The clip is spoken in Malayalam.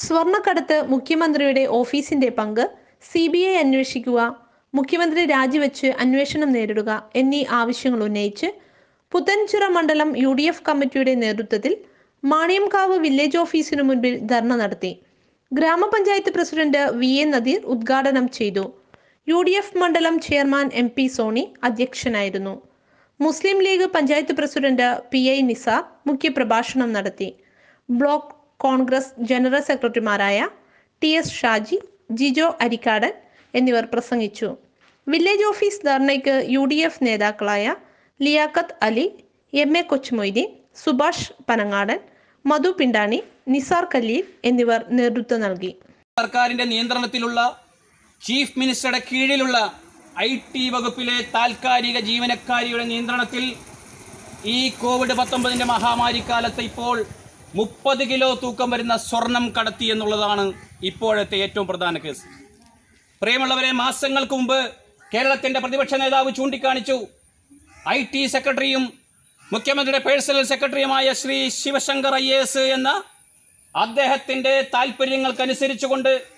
സ്വർണ്ണക്കടത്ത് മുഖ്യമന്ത്രിയുടെ ഓഫീസിന്റെ പങ്ക് സി ബി ഐ അന്വേഷിക്കുക മുഖ്യമന്ത്രി രാജിവെച്ച് അന്വേഷണം നേരിടുക എന്നീ ആവശ്യങ്ങൾ ഉന്നയിച്ച് പുത്തൻചിറ മണ്ഡലം യു ഡി എഫ് കമ്മിറ്റിയുടെ നേതൃത്വത്തിൽ മാണിയംകാവ് വില്ലേജ് ഓഫീസിനു മുൻപിൽ ധർണ നടത്തി ഗ്രാമപഞ്ചായത്ത് പ്രസിഡന്റ് വി എ നദീർ ഉദ്ഘാടനം ചെയ്തു യു ഡി എഫ് മണ്ഡലം ചെയർമാൻ എം പി സോണി അധ്യക്ഷനായിരുന്നു Muslim League panchayat president P I Nisar മുഖ്യപ്രഭാഷണം നടത്തി ബ്ലോക്ക് കോൺഗ്രസ് ജനറൽ സെക്രട്ടറിമാരായ ടി എസ് ഷാജി ജിജോ അരിക്കാടൻ എന്നിവർ പ്രസംഗിച്ചു വില്ലേജ് ഓഫീസ് ധർണയ്ക്ക് യു ഡി എഫ് നേതാക്കളായ ലിയാഖത്ത് അലി എം എ കൊച്ചുമൊയ്തീൻ സുഭാഷ് പനങ്ങാടൻ മധു പിണ്ടാണി നിസാർ കല്ലീൽ എന്നിവർ നേതൃത്വം നൽകി സർക്കാരിന്റെ നിയന്ത്രണത്തിലുള്ള ചീഫ് മിനിസ്റ്ററുടെ കീഴിലുള്ള ഐ ടി വകുപ്പിലെ താൽക്കാലിക ജീവനക്കാരിയുടെ നിയന്ത്രണത്തിൽ ഈ കോവിഡ് പത്തൊമ്പതിന്റെ മഹാമാരിക്കാലത്ത് ഇപ്പോൾ മുപ്പത് കിലോ തൂക്കം വരുന്ന സ്വർണം കടത്തി എന്നുള്ളതാണ് ഇപ്പോഴത്തെ ഏറ്റവും പ്രധാന കേസ് പ്രിയമുള്ളവരെ മാസങ്ങൾക്ക് മുമ്പ് കേരളത്തിന്റെ പ്രതിപക്ഷ നേതാവ് ചൂണ്ടിക്കാണിച്ചു ഐ ടി സെക്രട്ടറിയും മുഖ്യമന്ത്രിയുടെ പേഴ്സണൽ സെക്രട്ടറിയുമായ ശ്രീ ശിവശങ്കർ ഐ എസ് എന്ന അദ്ദേഹത്തിന്റെ താല്പര്യങ്ങൾക്കനുസരിച്ചുകൊണ്ട്